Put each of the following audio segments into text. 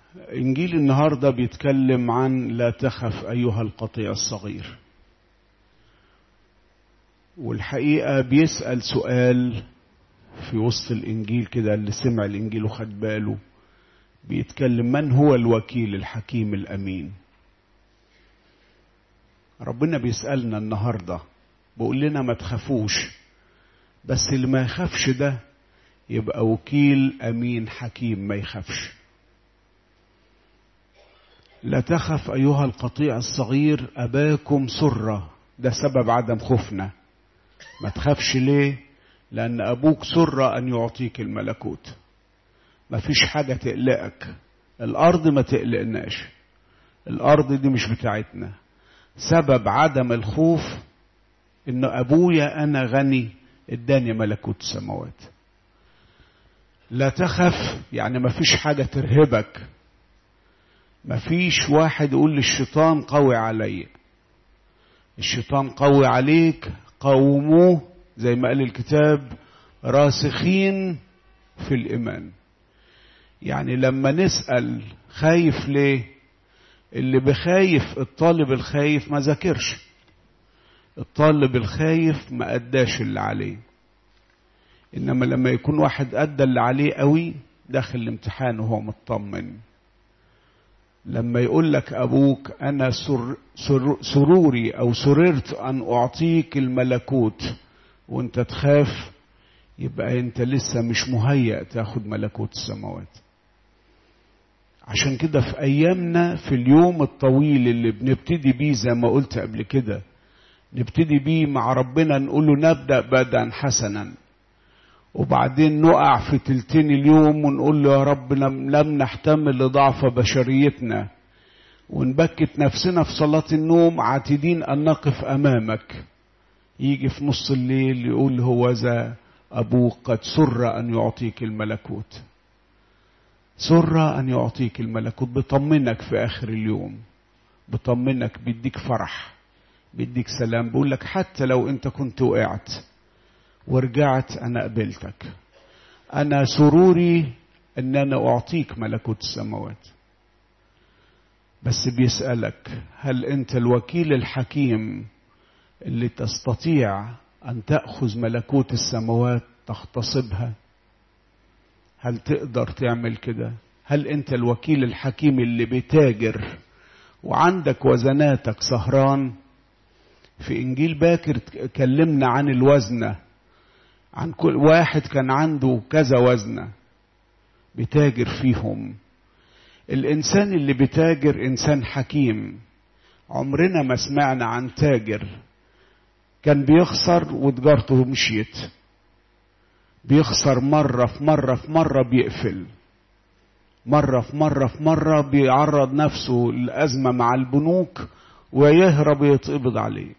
إنجيل النهاردة بيتكلم عن لا تخف أيها القطيع الصغير والحقيقة بيسأل سؤال في وسط الإنجيل كده اللي سمع الإنجيل وخد باله بيتكلم من هو الوكيل الحكيم الأمين ربنا بيسألنا النهاردة بيقول لنا ما تخافوش بس اللي ما يخافش ده يبقى وكيل أمين حكيم ما يخافش لا تخف أيها القطيع الصغير أباكم سرة ده سبب عدم خوفنا ما تخافش ليه لأن أبوك سر أن يعطيك الملكوت ما فيش حاجة تقلقك الأرض ما تقلقناش الأرض دي مش بتاعتنا سبب عدم الخوف إن أبويا أنا غني اداني ملكوت السماوات لا تخف يعني ما فيش حاجة ترهبك ما فيش واحد يقول للشيطان قوي علي الشيطان قوي عليك قوموه زي ما قال الكتاب راسخين في الإيمان يعني لما نسأل خايف ليه اللي بخايف الطالب الخايف ما ذاكرش الطالب الخايف ما أداش اللي عليه إنما لما يكون واحد أدى اللي عليه قوي داخل الامتحان وهو مطمن لما يقول لك أبوك أنا سر سر سروري أو سررت أن أعطيك الملكوت وأنت تخاف يبقى أنت لسه مش مهيأ تاخد ملكوت السماوات عشان كده في أيامنا في اليوم الطويل اللي بنبتدي بيه زي ما قلت قبل كده نبتدي بيه مع ربنا نقول له نبدأ بدءا حسنا وبعدين نقع في تلتين اليوم ونقول له يا رب لم نحتمل لضعف بشريتنا ونبكت نفسنا في صلاة النوم عاتدين أن نقف أمامك يجي في نص الليل يقول هو ذا أبوك قد سر أن يعطيك الملكوت سر أن يعطيك الملكوت بطمنك في آخر اليوم بطمنك بيديك فرح بيديك سلام بيقول لك حتى لو أنت كنت وقعت ورجعت أنا قبلتك أنا سروري أن أنا أعطيك ملكوت السماوات بس بيسألك هل أنت الوكيل الحكيم اللي تستطيع أن تأخذ ملكوت السماوات تغتصبها هل تقدر تعمل كده هل أنت الوكيل الحكيم اللي بتاجر وعندك وزناتك سهران في إنجيل باكر كلمنا عن الوزنه عن كل واحد كان عنده كذا وزنة بتاجر فيهم الإنسان اللي بتاجر إنسان حكيم عمرنا ما سمعنا عن تاجر كان بيخسر وتجارته مشيت بيخسر مرة في مرة في مرة بيقفل مرة في مرة في مرة بيعرض نفسه لأزمة مع البنوك ويهرب يتقبض عليه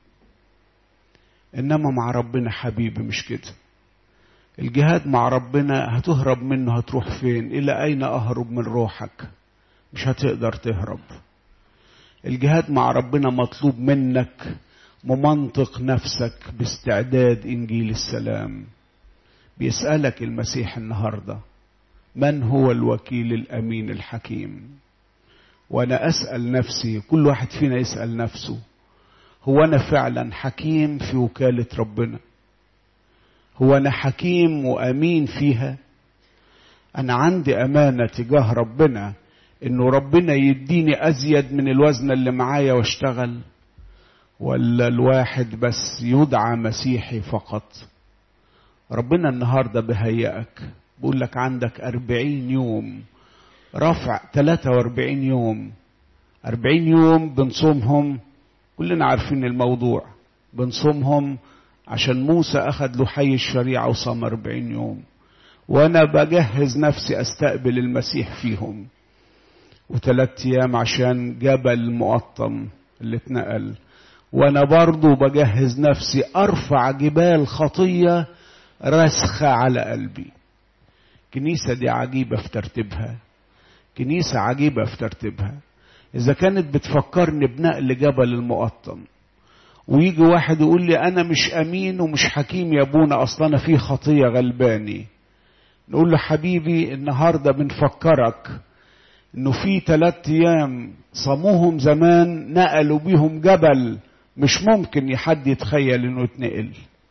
انما مع ربنا حبيبي مش كده الجهاد مع ربنا هتهرب منه هتروح فين الى اين اهرب من روحك مش هتقدر تهرب الجهاد مع ربنا مطلوب منك ممنطق نفسك باستعداد انجيل السلام بيسالك المسيح النهارده من هو الوكيل الامين الحكيم وانا اسال نفسي كل واحد فينا يسال نفسه هو أنا فعلا حكيم في وكالة ربنا هو أنا حكيم وأمين فيها أنا عندي أمانة تجاه ربنا إنه ربنا يديني أزيد من الوزن اللي معايا واشتغل ولا الواحد بس يدعى مسيحي فقط ربنا النهاردة بهيئك بقول لك عندك أربعين يوم رفع تلاتة وأربعين يوم أربعين يوم بنصومهم كلنا عارفين الموضوع بنصومهم عشان موسى أخذ له حي الشريعة وصام أربعين يوم وأنا بجهز نفسي أستقبل المسيح فيهم وثلاث أيام عشان جبل مقطم اللي اتنقل وأنا برضو بجهز نفسي أرفع جبال خطية رسخة على قلبي كنيسة دي عجيبة في ترتيبها كنيسة عجيبة في ترتيبها إذا كانت بتفكرني بنقل جبل المقطم ويجي واحد يقول لي أنا مش أمين ومش حكيم يا أبونا أصلا أنا في خطية غلباني نقول له حبيبي النهاردة بنفكرك انه في ثلاث ايام صاموهم زمان نقلوا بيهم جبل مش ممكن حد يتخيل انه اتنقل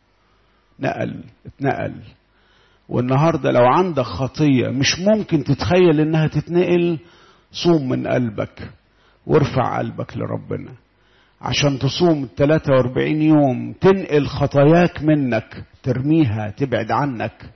نقل اتنقل والنهارده لو عندك خطيه مش ممكن تتخيل انها تتنقل صوم من قلبك وارفع قلبك لربنا عشان تصوم 43 يوم تنقل خطاياك منك ترميها تبعد عنك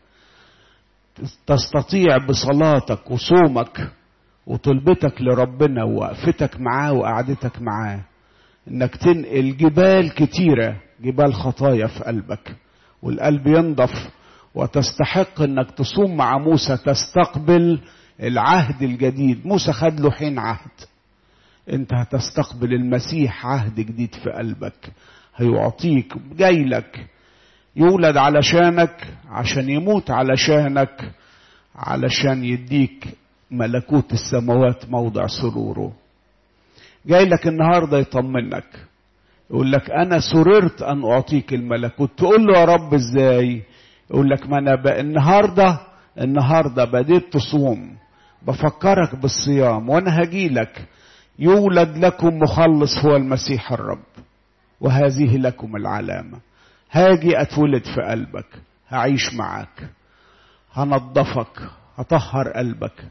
تستطيع بصلاتك وصومك وطلبتك لربنا ووقفتك معاه وقعدتك معاه انك تنقل جبال كتيره جبال خطايا في قلبك والقلب ينضف وتستحق انك تصوم مع موسى تستقبل العهد الجديد موسى خد له حين عهد انت هتستقبل المسيح عهد جديد في قلبك هيعطيك جاي لك يولد علشانك عشان يموت علشانك علشان يديك ملكوت السماوات موضع سروره جاي لك النهارده يطمنك يقول لك انا سررت ان اعطيك الملكوت تقول له يا رب ازاي يقول لك ما انا بقى النهارده النهارده بديت تصوم بفكرك بالصيام وانا هجي لك يولد لكم مخلص هو المسيح الرب وهذه لكم العلامه هاجي اتولد في قلبك هعيش معاك هنضفك هطهر قلبك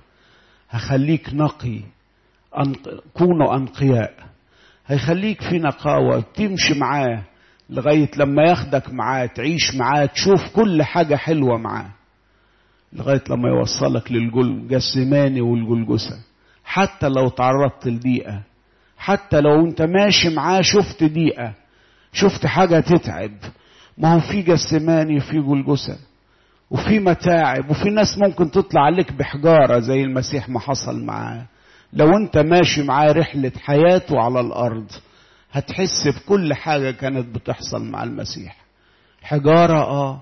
هخليك نقي أنق... كونوا أنقياء هيخليك في نقاوة تمشي معاه لغاية لما ياخدك معاه تعيش معاه تشوف كل حاجة حلوة معاه لغاية لما يوصلك للجسماني والجلجسة حتى لو تعرضت لضيقة حتى لو انت ماشي معاه شفت ضيقة شفت حاجة تتعب ما هو في جسماني وفي جلجسة وفي متاعب وفي ناس ممكن تطلع عليك بحجارة زي المسيح ما حصل معاه لو انت ماشي معاه رحلة حياته على الأرض هتحس بكل حاجة كانت بتحصل مع المسيح حجارة اه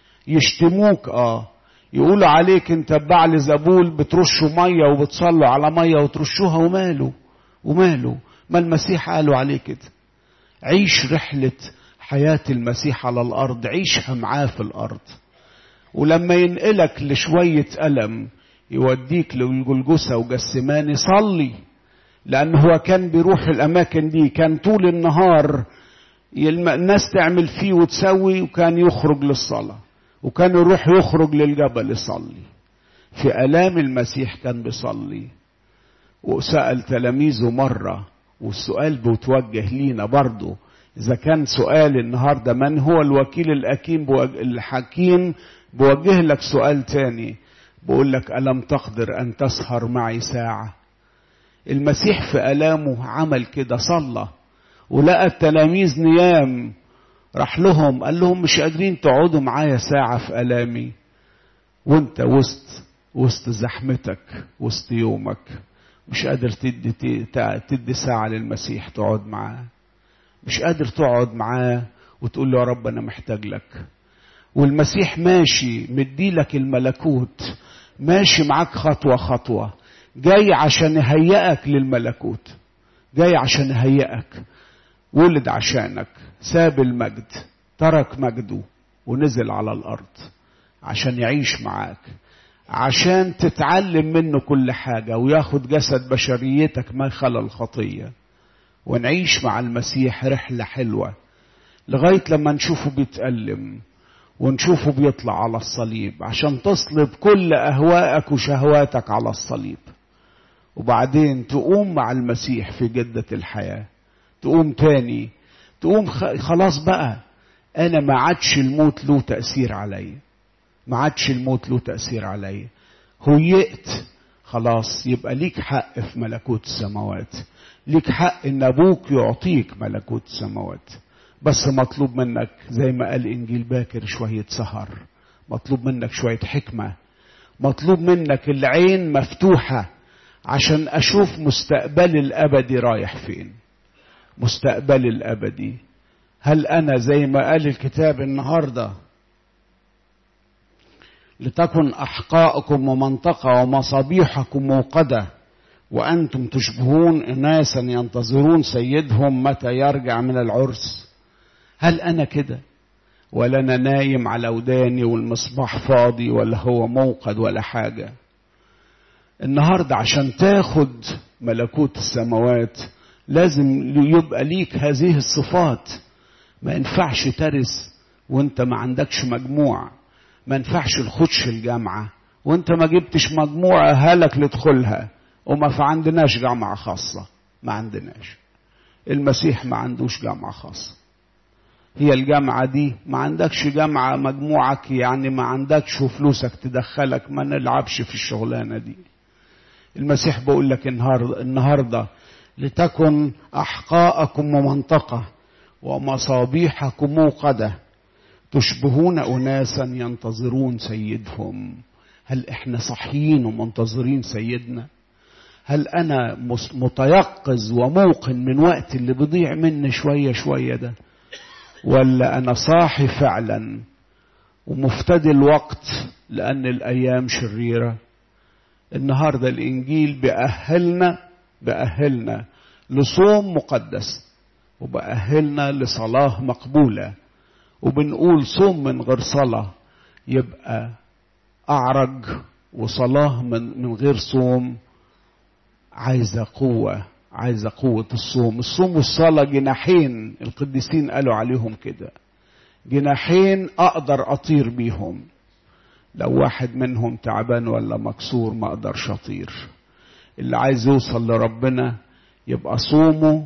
يشتموك اه يقولوا عليك انت بعل زبول بترشوا مية وبتصلوا على مية وترشوها وماله وماله ما المسيح قالوا عليه كده عيش رحلة حياة المسيح على الأرض عيشها معاه في الأرض ولما ينقلك لشوية ألم يوديك للجلجسة وجسماني صلي لأن هو كان بيروح الأماكن دي كان طول النهار الناس تعمل فيه وتسوي وكان يخرج للصلاة وكان يروح يخرج للجبل يصلي في آلام المسيح كان بيصلي وسأل تلاميذه مرة والسؤال بيتوجه لينا برضه إذا كان سؤال النهاردة من هو الوكيل الأكيم الحكيم بوجه لك سؤال تاني بقول لك ألم تقدر أن تسهر معي ساعة المسيح في ألامه عمل كده صلى ولقى التلاميذ نيام راح لهم قال لهم مش قادرين تقعدوا معايا ساعة في ألامي وانت وسط وسط زحمتك وسط يومك مش قادر تدي تدي ساعة للمسيح تقعد معاه مش قادر تقعد معاه وتقول له يا رب أنا محتاج لك والمسيح ماشي مديلك الملكوت ماشي معاك خطوة خطوة جاي عشان يهيئك للملكوت جاي عشان يهيئك ولد عشانك ساب المجد ترك مجده ونزل على الأرض عشان يعيش معاك عشان تتعلم منه كل حاجة وياخد جسد بشريتك ما خلا الخطية ونعيش مع المسيح رحلة حلوة لغاية لما نشوفه بيتألم ونشوفه بيطلع على الصليب عشان تصلب كل أهواءك وشهواتك على الصليب وبعدين تقوم مع المسيح في جدة الحياة تقوم تاني تقوم خلاص بقى أنا ما عادش الموت له تأثير عليا ما عادش الموت له تأثير عليا هيئت خلاص يبقى ليك حق في ملكوت السماوات ليك حق ان ابوك يعطيك ملكوت السماوات بس مطلوب منك زي ما قال انجيل باكر شوية سهر مطلوب منك شوية حكمة مطلوب منك العين مفتوحة عشان اشوف مستقبلي الابدي رايح فين مستقبلي الابدي هل انا زي ما قال الكتاب النهارده لتكن احقاءكم ومنطقه ومصابيحكم موقده وانتم تشبهون اناسا ينتظرون سيدهم متى يرجع من العرس هل انا كده ولا انا نايم على وداني والمصباح فاضي ولا هو موقد ولا حاجه النهاردة عشان تاخد ملكوت السماوات لازم يبقى ليك هذه الصفات ما ينفعش ترث وانت ما عندكش مجموع ما ينفعش تخش الجامعة وانت ما جبتش مجموعة هلك لتدخلها وما في عندناش جامعة خاصة ما عندناش المسيح ما عندوش جامعة خاصة هي الجامعة دي ما عندكش جامعة مجموعك يعني ما عندكش فلوسك تدخلك ما نلعبش في الشغلانة دي المسيح بيقول لك النهاردة, النهاردة لتكن أحقاءكم ممنطقة ومصابيحكم موقدة تشبهون أناسا ينتظرون سيدهم هل احنا صحيين ومنتظرين سيدنا هل انا متيقظ وموقن من وقت اللي بيضيع مني شوية شوية ده ولا انا صاحي فعلا ومفتدي الوقت لان الايام شريرة النهاردة الانجيل بأهلنا بأهلنا لصوم مقدس وبأهلنا لصلاة مقبولة وبنقول صوم من غير صلاة يبقى أعرج وصلاة من, من غير صوم عايزة قوة عايزة قوة الصوم الصوم والصلاة جناحين القديسين قالوا عليهم كده جناحين أقدر أطير بيهم لو واحد منهم تعبان ولا مكسور ما أقدرش أطير اللي عايز يوصل لربنا يبقى صومه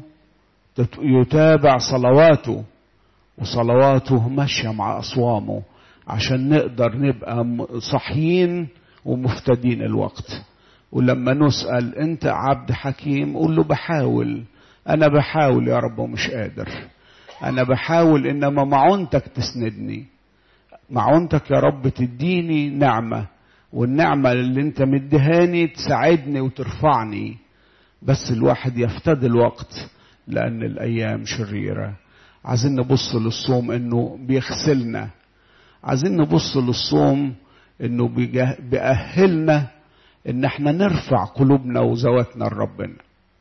يتابع صلواته وصلواته ماشية مع أصوامه عشان نقدر نبقى صحيين ومفتدين الوقت ولما نسأل انت عبد حكيم قول له بحاول انا بحاول يا رب ومش قادر انا بحاول انما معونتك تسندني معونتك يا رب تديني نعمة والنعمة اللي انت مدهاني تساعدني وترفعني بس الواحد يفتدي الوقت لان الايام شريرة عايزين نبص للصوم انه بيغسلنا عايزين نبص للصوم انه بيأهلنا ان احنا نرفع قلوبنا وذواتنا لربنا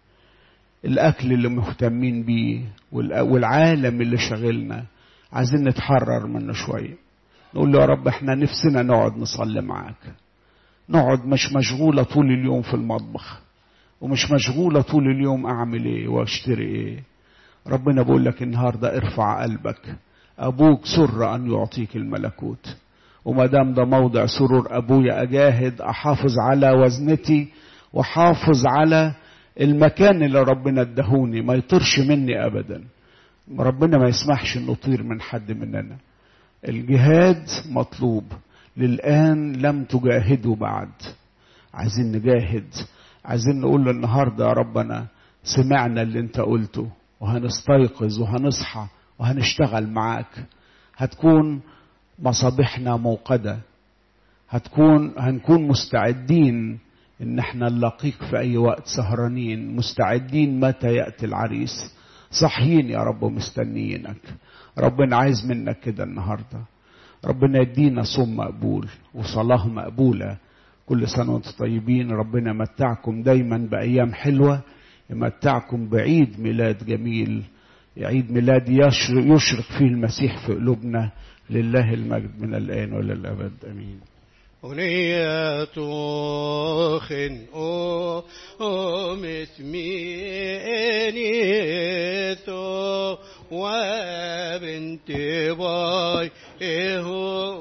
الاكل اللي مهتمين بيه والعالم اللي شغلنا عايزين نتحرر منه شويه نقول له يا رب احنا نفسنا نقعد نصلي معاك نقعد مش مشغولة طول اليوم في المطبخ ومش مشغولة طول اليوم أعمل إيه وأشتري إيه ربنا بيقول لك النهاردة ارفع قلبك أبوك سر أن يعطيك الملكوت وما دام ده موضع سرور أبويا أجاهد أحافظ على وزنتي وحافظ على المكان اللي ربنا ادهوني ما يطيرش مني أبدا ربنا ما يسمحش انه يطير من حد مننا الجهاد مطلوب للآن لم تجاهدوا بعد عايزين نجاهد عايزين نقول له النهاردة يا ربنا سمعنا اللي انت قلته وهنستيقظ وهنصحى وهنشتغل معاك هتكون مصابيحنا موقدة هتكون هنكون مستعدين ان احنا نلاقيك في اي وقت سهرانين مستعدين متى يأتي العريس صحيين يا رب ومستنيينك ربنا عايز منك كده النهارده ربنا يدينا صوم مقبول وصلاة مقبولة كل سنة وانتم طيبين ربنا يمتعكم دايما بأيام حلوة يمتعكم بعيد ميلاد جميل عيد ميلاد يشرق فيه المسيح في قلوبنا لله المجد من الآن وإلى الأبد آمين أغنية خن أو مسمينيتو وبنت باي إهو